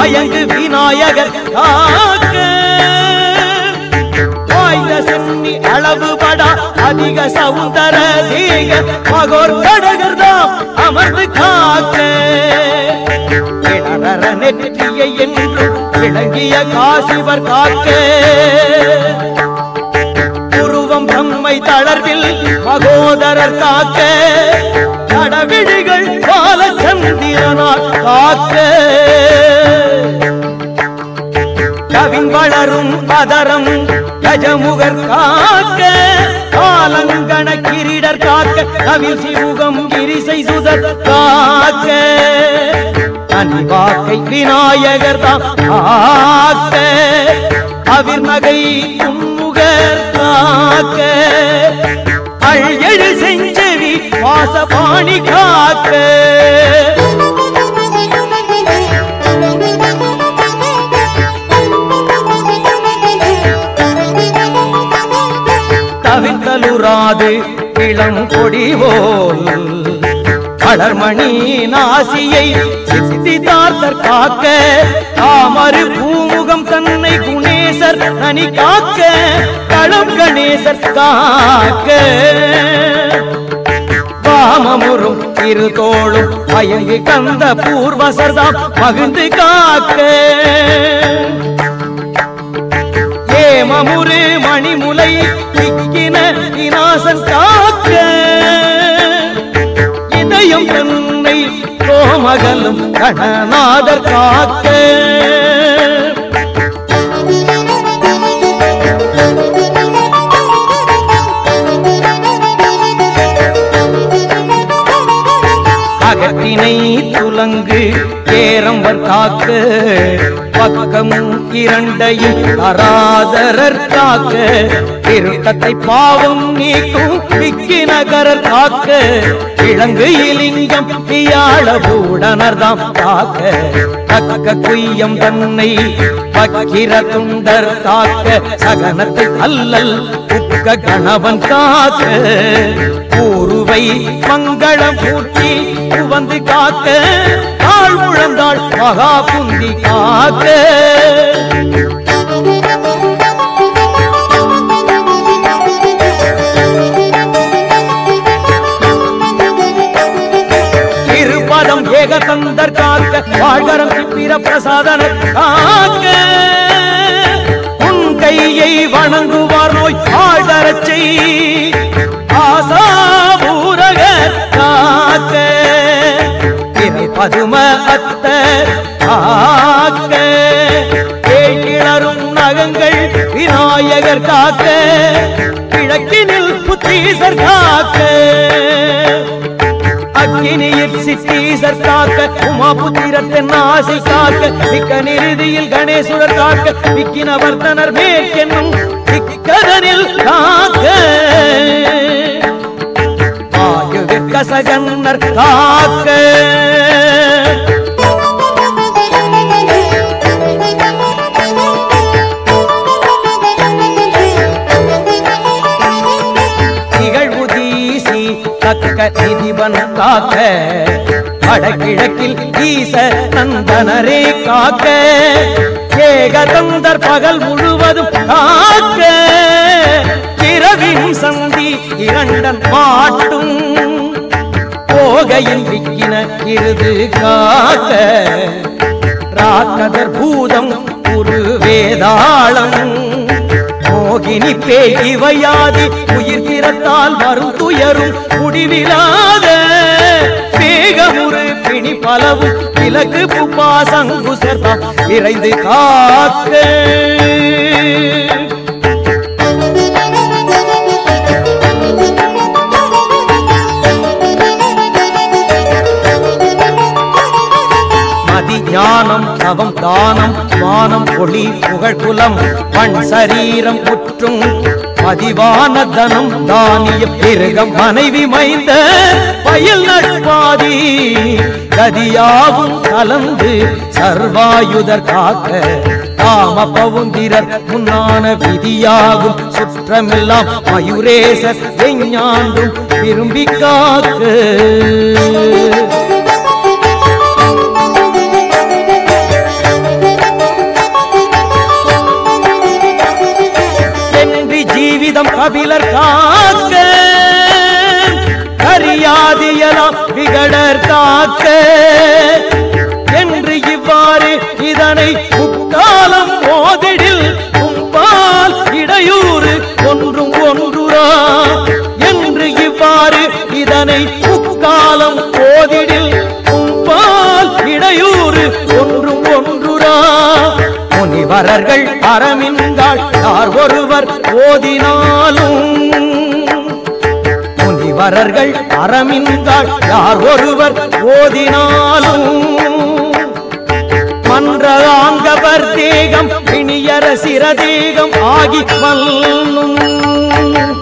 பயங்கு விநாயகர் காக்க வாய்ந்த சென்னி அளவுபடா அதிக சவுந்தர தேக மகோர் கடகர்தாம் அமர்ந்து காக்க இடரற நெற்றியை என்றும் விளங்கிய காசிவர் காக்க உருவம் தம்மை தளர்வில் மகோதரர் காக்க கடவிழிகள் பாலச்சந்திரனார் காக்க கவின் வளரும் பதரம் கஜமுகர் காக்க காலங்கண கிரீடர் காக்க கவில் சிமுகம் கிரிசை சுதர் காக்க கனிவாக்கை விநாயகர் தான் காக்க கவிர் நகை தும்முகர் காக்க அழெழு செஞ்செவி வாசபாணி காக்க தவித்தலுறாது இளம் கொடிவோல் வளர்மணி நாசியை சித்திதார்த்தர் காக்க தாமரு பூமுகம் தன்னை குணேசர் தனி காக்க களம் கணேசர் காக்க வாமமுறும் இரு தோளும் பயங்கு கந்த பூர்வசர்தாம் மகிழ்ந்து காக்க ஏமமுரு மணிமுலை திக்கின விநாசன் காக்க இதயம் தன்னை கோமகலும் கணநாதர் காக்க அகத்தினை துலங்கு கேரம்பர் காக்க பக்கம் இரண்டையும் தராதரர் காக்க திருத்தத்தை பாவம் நீக்கும் விக்கி நகரர் காக்க இளங்கு இலிங்கம் பியாழ பூடனர்தாம் காக்க தக்க குய்யம் தன்னை பக்கிர துண்டர் காக்க சகனத்தை அல்லல் உக்க கணவன் காக்க கூறுவை மங்களம் பூட்டி வந்து காக்க தாழ் முழந்தாள் மகா புந்தி காக்க இருபதம் ஏகதந்தர் காக்க வாழ்கரம் பிற பிரசாதன காக்க உன் கையை வணங்குவார் நோய் ஆழ்தரச் செய் ஆசா ஊரகர் காக்க இறை பதும அத்த காக்க கேழ்கிளரும் நகங்கள் விநாயகர் காக்க கிழக்கினில் புத்தீசர் காக்க அக்கினியில் சித்தீசர் காக்க உமாபுத்திரத்தின் ஆசை காக்க மிக்க நிறுதியில் கணேசுரர் காக்க மிக்கின வர்த்தனர் மேற்கென்னும் மிக்கதனில் காக்க ஆயுவிற்க சகன்னர் காக்க நிகழ்வு தீசி தக்க நிதிபன் காக்க வடகிழக்கில் ஈச நந்தனரே காக்க ஏகதந்தர் பகல் முழுவதும் காக்க இரவின் சந்தி இரண்டன் மாட்டும் போகையில் விக்கின இருது காக்க ராக்கதர் பூதம் ஒரு வேதாளம் மோகினி பேய் இவையாதி உயிர் திறத்தால் வரும் துயரும் முடிவிலாத வேகமுறு பிணி பலவும் விலகு புப்பா சங்குசர்தா இறைந்து காக்க மதி ஞானம் தவம் தானம் மானம் ஒளி புகழ்குலம் பண் சரீரம் புற்றும் பதிவான தனம் தானிய பிறகம் மனைவி மைந்த பயில் நட்பாதி கதியாவும் கலந்து சர்வாயுதர் காக்க காம பவுந்திரர் முன்னான விதியாகும் சுற்றமெல்லாம் மயூரேசர் வெஞ்ஞாண்டும் விரும்பி காக்க தேகம் கபிலர் காக்க கரியாதியலாம் விகடர் காக்க என்று இவ்வாறு இதனை முக்காலம் மோதிடில் உம்பால் இடையூறு ஒன்றும் ஒன்றுரா என்று இவ்வாறு இதனை முக்காலம் போதிடில் உம்பால் இடையூறு ஒன்றும் ஒன்றுரா முனிவரர்கள் அறமின்றாள் யார் ஒருவர் ஓதினாலும் முனிவரர்கள் அறமின்றாள் யார் ஒருவர் ஓதினாலும் மன்றகாங்கவர் தேகம் பிணியர சிரதேகம் ஆகி மல்லும்